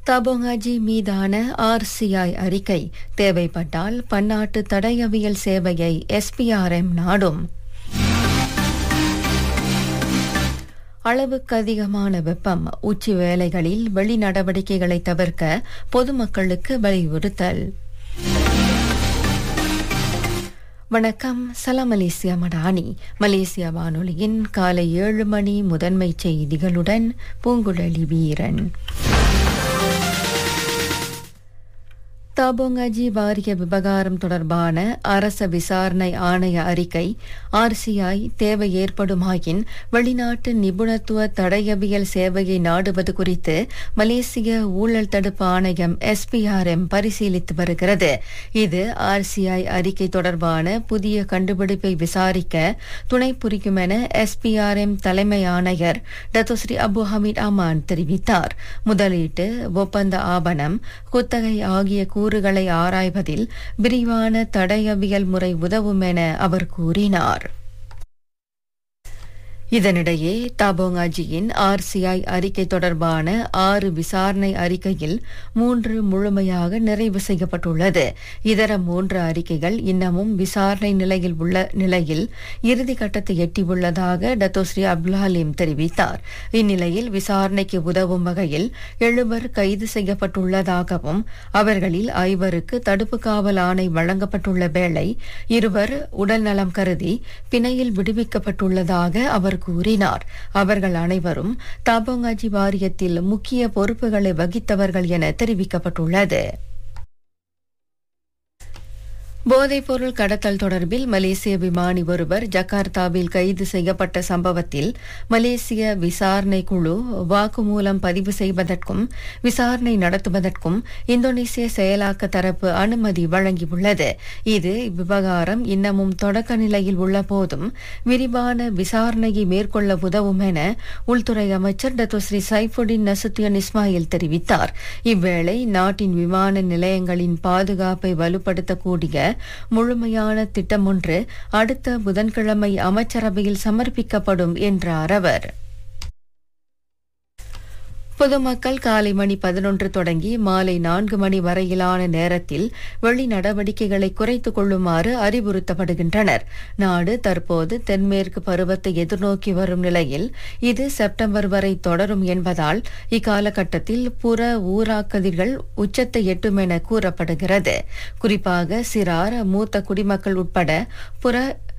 தபோங்காஜி மீதான ஆர்சிஐ அறிக்கை தேவைப்பட்டால் பன்னாட்டு தடயவியல் சேவையை எஸ்பிஆர்எம் நாடும் அளவுக்கு அதிகமான வெப்பம் உச்சி வேளைகளில் வெளி நடவடிக்கைகளை தவிர்க்க பொதுமக்களுக்கு வலியுறுத்தல் வணக்கம் சலாம் மலேசியா மடானி மலேசியா வானொலியின் காலை ஏழு மணி முதன்மை செய்திகளுடன் பூங்குழலி வீரன் தாபோங்காஜி வாரிய விவகாரம் தொடர்பான அரச விசாரணை ஆணைய அறிக்கை ஆர்சிஐ தேவை ஏற்படுமாயின் வெளிநாட்டு நிபுணத்துவ தடயவியல் சேவையை நாடுவது குறித்து மலேசிய ஊழல் தடுப்பு ஆணையம் எஸ்பிஆர்எம் பரிசீலித்து வருகிறது இது ஆர்சிஐ அறிக்கை தொடர்பான புதிய கண்டுபிடிப்பை விசாரிக்க துணை புரியும் என எஸ்பிஆர்எம் தலைமை ஆணையர் டத்தோஸ்ரீ அபு ஹமீத் அமான் தெரிவித்தார் முதலீட்டு ஒப்பந்த ஆவணம் குத்தகை ஆகிய கூறுகளை ஆராய்வதில் விரிவான தடயவியல் முறை உதவும் என அவர் கூறினார் இதனிடையே தாபோங்காஜியின் ஆர்சிஐ அறிக்கை தொடர்பான ஆறு விசாரணை அறிக்கையில் மூன்று முழுமையாக நிறைவு செய்யப்பட்டுள்ளது இதர மூன்று அறிக்கைகள் இன்னமும் விசாரணை நிலையில் உள்ள நிலையில் இறுதி கட்டத்தை எட்டியுள்ளதாக டத்தோஸ்ரீ அப்துல் ஹலீம் தெரிவித்தார் இந்நிலையில் விசாரணைக்கு உதவும் வகையில் எழுவர் கைது செய்யப்பட்டுள்ளதாகவும் அவர்களில் ஐவருக்கு தடுப்பு காவல் ஆணை வழங்கப்பட்டுள்ள வேளை இருவர் உடல்நலம் கருதி பிணையில் விடுவிக்கப்பட்டுள்ளதாக அவர் கூறினார் அவர்கள் அனைவரும் தாபோங்காஜி வாரியத்தில் முக்கிய பொறுப்புகளை வகித்தவர்கள் என தெரிவிக்கப்பட்டுள்ளது போதைப்பொருள் கடத்தல் தொடர்பில் மலேசிய விமானி ஒருவர் ஜகார்த்தாவில் கைது செய்யப்பட்ட சம்பவத்தில் மலேசிய விசாரணை குழு வாக்குமூலம் பதிவு செய்வதற்கும் விசாரணை நடத்துவதற்கும் இந்தோனேசிய செயலாக்க தரப்பு அனுமதி வழங்கியுள்ளது இது விவகாரம் இன்னமும் தொடக்க நிலையில் உள்ள போதும் விரிவான விசாரணையை மேற்கொள்ள உதவும் என உள்துறை அமைச்சர் டத்தோஸ்ரீ சைஃபுடின் நசுத்தியன் இஸ்மாயில் தெரிவித்தார் இவ்வேளை நாட்டின் விமான நிலையங்களின் பாதுகாப்பை வலுப்படுத்தக்கூடிய முழுமையான திட்டம் ஒன்று அடுத்த புதன்கிழமை அமைச்சரவையில் சமர்ப்பிக்கப்படும் என்றார் அவர் பொதுமக்கள் காலை மணி பதினொன்று தொடங்கி மாலை நான்கு மணி வரையிலான நேரத்தில் வெளி நடவடிக்கைகளை குறைத்துக் கொள்ளுமாறு அறிவுறுத்தப்படுகின்றனர் நாடு தற்போது தென்மேற்கு பருவத்தை எதிர்நோக்கி வரும் நிலையில் இது செப்டம்பர் வரை தொடரும் என்பதால் இக்காலகட்டத்தில் புற ஊராக்கதிர்கள் உச்சத்தை எட்டும் என கூறப்படுகிறது குறிப்பாக சிறார் மூத்த குடிமக்கள் உட்பட புற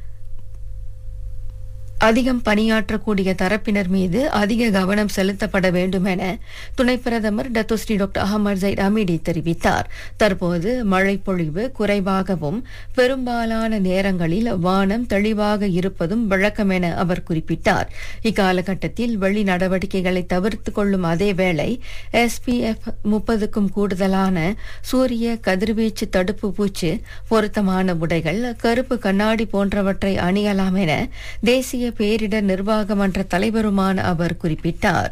அதிகம் பணியாற்றக்கூடிய தரப்பினர் மீது அதிக கவனம் செலுத்தப்பட வேண்டும் என துணை பிரதமர் Datuk Seri doctor Ahmad Zahid Hamidi தெரிவித்தார் தற்போது மழை பொழிவு குறைவாகவும் பெரும்பாலான நேரங்களில் வானம் தெளிவாக இருப்பதும் வழக்கம் என அவர் குறிப்பிட்டார் இக்காலகட்டத்தில் வெளி நடவடிக்கைகளை தவிர்த்துக் கொள்ளும் அதேவேளை எஸ்பிஎஃப் முப்பதுக்கும் கூடுதலான சூரிய கதிர்வீச்சு தடுப்பு பூச்சு பொருத்தமான உடைகள் கருப்பு கண்ணாடி போன்றவற்றை அணியலாம் என தேசிய பேரிடர் நிர்வாக மன்ற தலைவருமான அவர் குறிப்பிட்டார்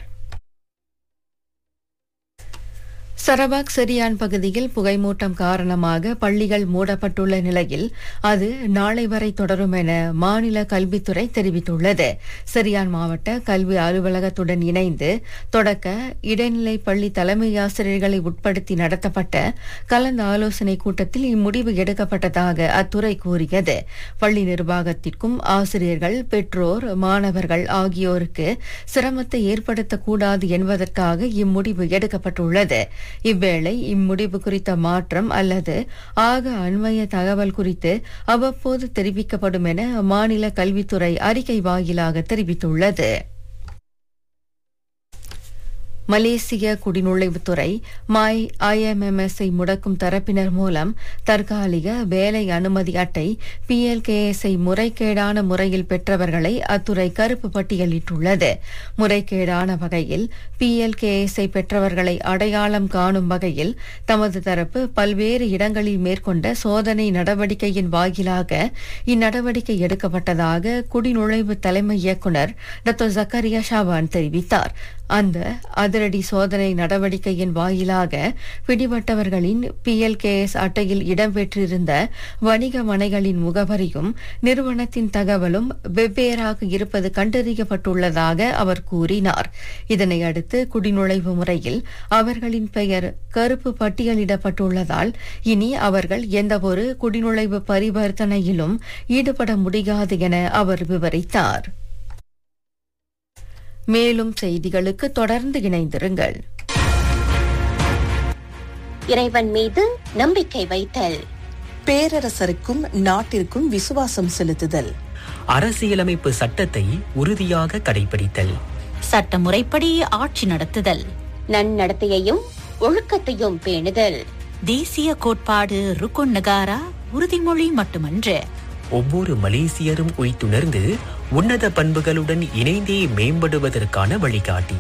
சரபாக் செரியான் பகுதியில் புகைமூட்டம் காரணமாக பள்ளிகள் மூடப்பட்டுள்ள நிலையில் அது நாளை வரை தொடரும் என மாநில கல்வித்துறை தெரிவித்துள்ளது செரியான் மாவட்ட கல்வி அலுவலகத்துடன் இணைந்து தொடக்க இடைநிலை பள்ளி தலைமை ஆசிரியர்களை உட்படுத்தி நடத்தப்பட்ட கலந்த ஆலோசனை கூட்டத்தில் இம்முடிவு எடுக்கப்பட்டதாக அத்துறை கூறியது பள்ளி நிர்வாகத்திற்கும் ஆசிரியர்கள் பெற்றோர் மாணவர்கள் ஆகியோருக்கு சிரமத்தை ஏற்படுத்தக்கூடாது என்பதற்காக இம்முடிவு எடுக்கப்பட்டுள்ளது இவ்வேளை இம்முடிவு குறித்த மாற்றம் அல்லது ஆக அண்மைய தகவல் குறித்து அவ்வப்போது தெரிவிக்கப்படும் என மாநில கல்வித்துறை அறிக்கை வாயிலாக தெரிவித்துள்ளது மலேசிய குடிநுழைவுத்துறை மாய் ஐஎம்எம்எஸ்ஐ முடக்கும் தரப்பினர் மூலம் தற்காலிக வேலை அனுமதி அட்டை பிஎல்கேஎஸ்ஐ முறைகேடான முறையில் பெற்றவர்களை அத்துறை கருப்பு பட்டியலிட்டுள்ளது முறைகேடான வகையில் பிஎல்கேஎஸ்ஐ பெற்றவர்களை அடையாளம் காணும் வகையில் தமது தரப்பு பல்வேறு இடங்களில் மேற்கொண்ட சோதனை நடவடிக்கையின் வாயிலாக இந்நடவடிக்கை எடுக்கப்பட்டதாக குடிநுழைவு தலைமை இயக்குநர் டாக்டர் ஜக்கரியா ஷாபான் தெரிவித்தார் அந்த அதிரடி சோதனை நடவடிக்கையின் வாயிலாக பிடிபட்டவர்களின் பிஎல்கேஎஸ் அட்டையில் இடம்பெற்றிருந்த வணிக மனைகளின் முகவரியும் நிறுவனத்தின் தகவலும் வெவ்வேறாக இருப்பது கண்டறியப்பட்டுள்ளதாக அவர் கூறினார் இதனை அடுத்து குடிநுழைவு முறையில் அவர்களின் பெயர் கருப்பு பட்டியலிடப்பட்டுள்ளதால் இனி அவர்கள் எந்தவொரு குடிநுழைவு பரிவர்த்தனையிலும் ஈடுபட முடியாது என அவர் விவரித்தார் மேலும் செய்திகளுக்கு தொடர்ந்து இணைந்திருங்கள் இறைவன் மீது நம்பிக்கை வைத்தல் பேரரசருக்கும் நாட்டிற்கும் விசுவாசம் செலுத்துதல் அரசியலமைப்பு சட்டத்தை உறுதியாக கடைபிடித்தல் சட்டமுறைப்படி ஆட்சி நடத்துதல் நன்னடத்தையையும் ஒழுக்கத்தையும் பேணுதல் தேசிய கோட்பாடு ருக்குன் நகாரா உறுதிமொழி மட்டுமன்று ஒவ்வொரு மலேசியரும் உய்த்துணர்ந்து உன்னத பண்புகளுடன் இணைந்தே மேம்படுவதற்கான வழிகாட்டி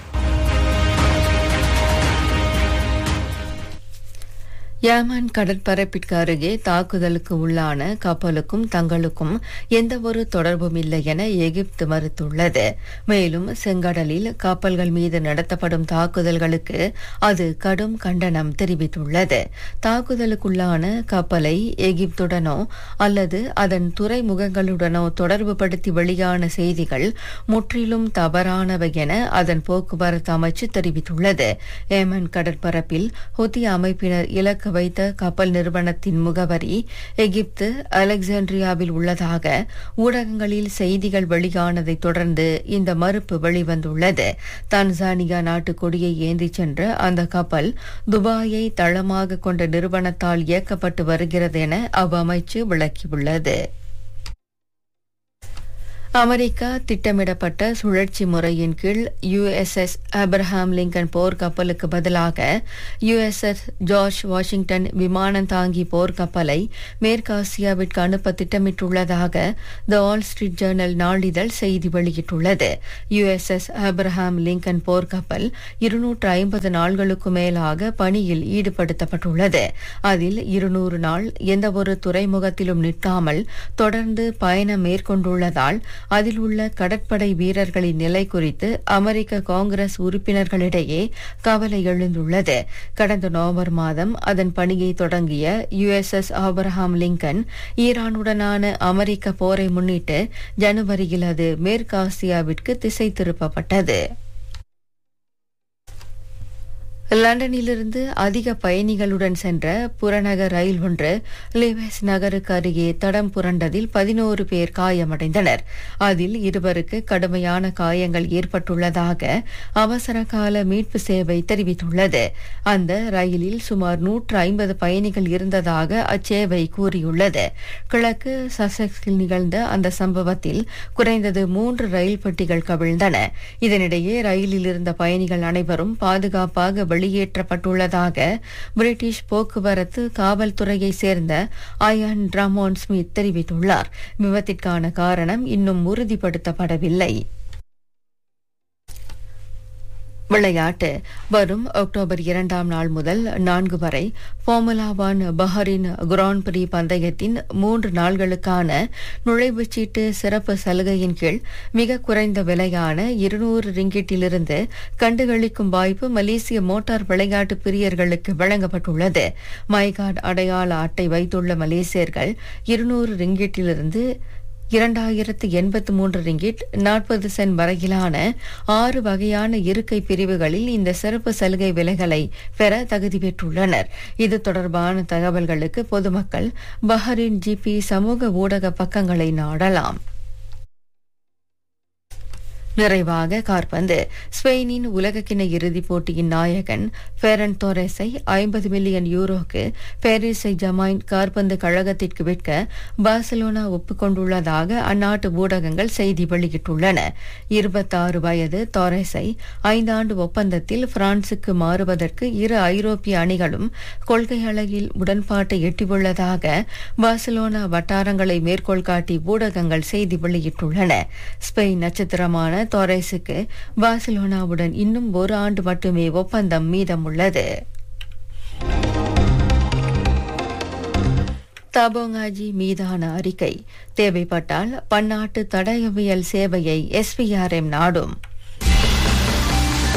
யமன் கடற்பரப்பிற்கு அருகே தாக்குதலுக்கு உள்ளான கப்பலுக்கும் தங்களுக்கும் எந்தவொரு தொடர்பும் இல்லை என எகிப்து மறுத்துள்ளது மேலும் செங்கடலில் கப்பல்கள் மீது நடத்தப்படும் தாக்குதல்களுக்கு அது கடும் கண்டனம் தெரிவித்துள்ளது தாக்குதலுக்குள்ளான கப்பலை எகிப்துடனோ அல்லது அதன் துறைமுகங்களுடனோ தொடர்புபடுத்தி வெளியான செய்திகள் முற்றிலும் தவறானவை என அதன் போக்குவரத்து அமைச்சு தெரிவித்துள்ளது ஏமன் கடற்பரப்பில் ஹுதி அமைப்பினர் இலக்கு வைத்த கப்பல் நிறுவனத்தின் முகவரி எகிப்து அலெக்சாண்ட்ரியாவில் உள்ளதாக ஊடகங்களில் செய்திகள் வெளியானதைத் தொடர்ந்து இந்த மறுப்பு வெளிவந்துள்ளது தான்சானியா நாட்டு கொடியை ஏந்திச் சென்ற அந்த கப்பல் துபாயை தளமாக கொண்ட நிறுவனத்தால் இயக்கப்பட்டு வருகிறது என அவ்வமைச்சு விளக்கியுள்ளது அமெரிக்கா திட்டமிடப்பட்ட சுழற்சி முறையின் கீழ் யுஎஸ்எஸ் அப்ரஹாம் லிங்கன் போர் கப்பலுக்கு பதிலாக யுஎஸ்எஸ் ஜார்ஜ் வாஷிங்டன் விமானம் தாங்கி போர் கப்பலை மேற்காசியாவிற்கு அனுப்ப திட்டமிட்டுள்ளதாக த ஆல் ஸ்ட்ரீட் ஜேர்னல் நாளிதழ் செய்தி வெளியிட்டுள்ளது யுஎஸ்எஸ் அப்ரஹாம் லிங்கன் போர் கப்பல் இருநூற்று ஐம்பது நாள்களுக்கு மேலாக பணியில் ஈடுபடுத்தப்பட்டுள்ளது அதில் இருநூறு நாள் எந்தவொரு துறைமுகத்திலும் நிற்காமல் தொடர்ந்து பயணம் மேற்கொண்டுள்ளதால் அதில் உள்ள கடற்படை வீரர்களின் நிலை குறித்து அமெரிக்க காங்கிரஸ் உறுப்பினர்களிடையே கவலை எழுந்துள்ளது கடந்த நவம்பர் மாதம் அதன் பணியை தொடங்கிய யுஎஸ்எஸ் ஆபரஹாம் லிங்கன் ஈரானுடனான அமெரிக்க போரை முன்னிட்டு ஜனவரியில் அது மேற்காசியாவிற்கு திசை திருப்பப்பட்டது லண்டனிலிருந்து அதிக பயணிகளுடன் சென்ற புறநகர் ரயில் ஒன்று லிவெஸ் நகருக்கு அருகே தடம் புரண்டதில் பதினோரு பேர் காயமடைந்தனர் அதில் இருவருக்கு கடுமையான காயங்கள் ஏற்பட்டுள்ளதாக அவசர கால மீட்பு சேவை தெரிவித்துள்ளது அந்த ரயிலில் சுமார் நூற்று ஐம்பது பயணிகள் இருந்ததாக அச்சேவை கூறியுள்ளது கிழக்கு சசெக்ஸில் நிகழ்ந்த அந்த சம்பவத்தில் குறைந்தது மூன்று ரயில் பெட்டிகள் கவிழ்ந்தன இதனிடையே ரயிலில் இருந்த பயணிகள் அனைவரும் பாதுகாப்பாக வெளியேற்றப்பட்டுள்ளதாக பிரிட்டிஷ் போக்குவரத்து காவல்துறையை சேர்ந்த அயான் டிராமோன் ஸ்மித் தெரிவித்துள்ளார் விபத்திற்கான காரணம் இன்னும் உறுதிப்படுத்தப்படவில்லை விளையாட்டு வரும் அக்டோபர் இரண்டாம் நாள் முதல் நான்கு வரை ஃபார்முலா ஒன் பஹரின் கிராண்ட் பிரி பந்தயத்தின் மூன்று நாள்களுக்கான நுழைவுச் சீட்டு சிறப்பு சலுகையின் கீழ் மிக குறைந்த விலையான இருநூறு ரிங்கிட்டிலிருந்து கண்டுகளிக்கும் வாய்ப்பு மலேசிய மோட்டார் விளையாட்டு பிரியர்களுக்கு வழங்கப்பட்டுள்ளது மைகார்ட் அடையாள அட்டை வைத்துள்ள மலேசியர்கள் இருநூறு ரிங்கிட்டிலிருந்து இரண்டாயிரத்து எண்பத்து மூன்று ரிங்கிட் நாற்பது சென்ட் வரையிலான ஆறு வகையான இருக்கை பிரிவுகளில் இந்த சிறப்பு சலுகை விலைகளை பெற தகுதி பெற்றுள்ளனர் இது தொடர்பான தகவல்களுக்கு பொதுமக்கள் பஹரின் ஜிபி சமூக ஊடக பக்கங்களை நாடலாம் நிறைவாக கார்பந்து ஸ்பெயினின் உலகக்கிண இறுதிப் போட்டியின் நாயகன் ஃபெரன் தோரேஸை ஐம்பது மில்லியன் யூரோக்கு பாரிஸை ஜமாயின் கார்பந்து கழகத்திற்கு விற்க பார்சலோனா ஒப்புக்கொண்டுள்ளதாக அந்நாட்டு ஊடகங்கள் செய்தி வெளியிட்டுள்ளன இருபத்தாறு வயது தோரேஸை ஐந்தாண்டு ஒப்பந்தத்தில் பிரான்சுக்கு மாறுவதற்கு இரு ஐரோப்பிய அணிகளும் கொள்கை அளவில் உடன்பாட்டை எட்டியுள்ளதாக பார்சலோனா வட்டாரங்களை மேற்கோள் காட்டி ஊடகங்கள் செய்தி வெளியிட்டுள்ளன ஸ்பெயின் நட்சத்திரமான தோரேஸுக்கு பார்சிலோனாவுடன் இன்னும் ஒரு ஆண்டு மட்டுமே ஒப்பந்தம் மீதமுள்ளது தபோங்காஜி மீதான அறிக்கை தேவைப்பட்டால் பன்னாட்டு தடயவியல் சேவையை எஸ்பிஆர்எம் நாடும்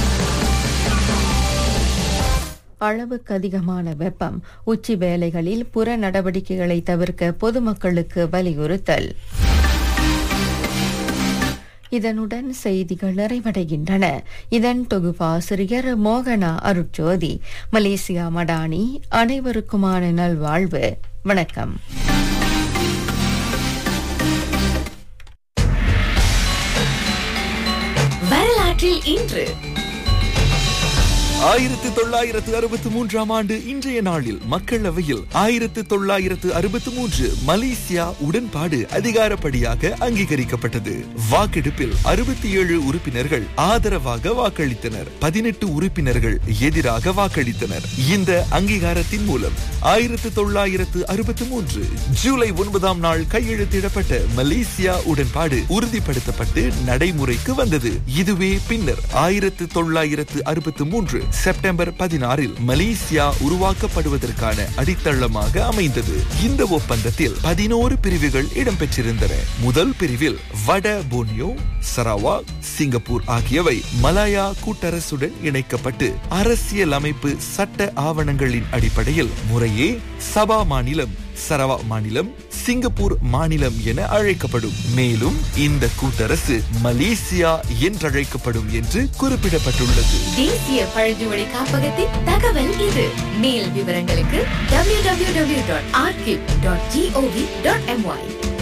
அளவுக்கு அதிகமான வெப்பம் உச்சி வேலைகளில் புற நடவடிக்கைகளை தவிர்க்க பொதுமக்களுக்கு வலியுறுத்தல் இதனுடன் செய்திகள் நிறைவடைகின்றன இதன் தொகுப்பாசிரியர் மோகனா அருட்ஜோதி மலேசியா மடானி அனைவருக்குமான நல்வாழ்வு வணக்கம் வரலாற்றில் இன்று ஆயிரத்து தொள்ளாயிரத்து அறுபத்தி மூன்றாம் ஆண்டு இன்றைய நாளில் மக்களவையில் ஆயிரத்து தொள்ளாயிரத்து அறுபத்தி மூன்று மலேசியா உடன்பாடு அதிகாரப்படியாக அங்கீகரிக்கப்பட்டது வாக்கெடுப்பில் அறுபத்தி ஏழு உறுப்பினர்கள் ஆதரவாக வாக்களித்தனர் பதினெட்டு உறுப்பினர்கள் எதிராக வாக்களித்தனர் இந்த அங்கீகாரத்தின் மூலம் ஆயிரத்து தொள்ளாயிரத்து அறுபத்தி மூன்று ஜூலை ஒன்பதாம் நாள் கையெழுத்திடப்பட்ட மலேசியா உடன்பாடு உறுதிப்படுத்தப்பட்டு நடைமுறைக்கு வந்தது இதுவே பின்னர் ஆயிரத்து தொள்ளாயிரத்து அறுபத்தி மூன்று செப்டம்பர் பதினாறில் மலேசியா உருவாக்கப்படுவதற்கான அடித்தளமாக அமைந்தது இந்த ஒப்பந்தத்தில் பதினோரு பிரிவுகள் இடம்பெற்றிருந்தன முதல் பிரிவில் வட போனியோ சரவாக் சிங்கப்பூர் ஆகியவை மலாயா கூட்டரசுடன் இணைக்கப்பட்டு அரசியல் அமைப்பு சட்ட ஆவணங்களின் அடிப்படையில் முறையே சபா மாநிலம் சரவா மாநிலம் சிங்கப்பூர் மாநிலம் என அழைக்கப்படும் மேலும் இந்த கூட்டரசு மலேசியா என்றழைக்கப்படும் என்று குறிப்பிடப்பட்டுள்ளது தேசிய பழங்குடி காப்பகத்தின் தகவல் இது மேல் விவரங்களுக்கு www.archive.gov.my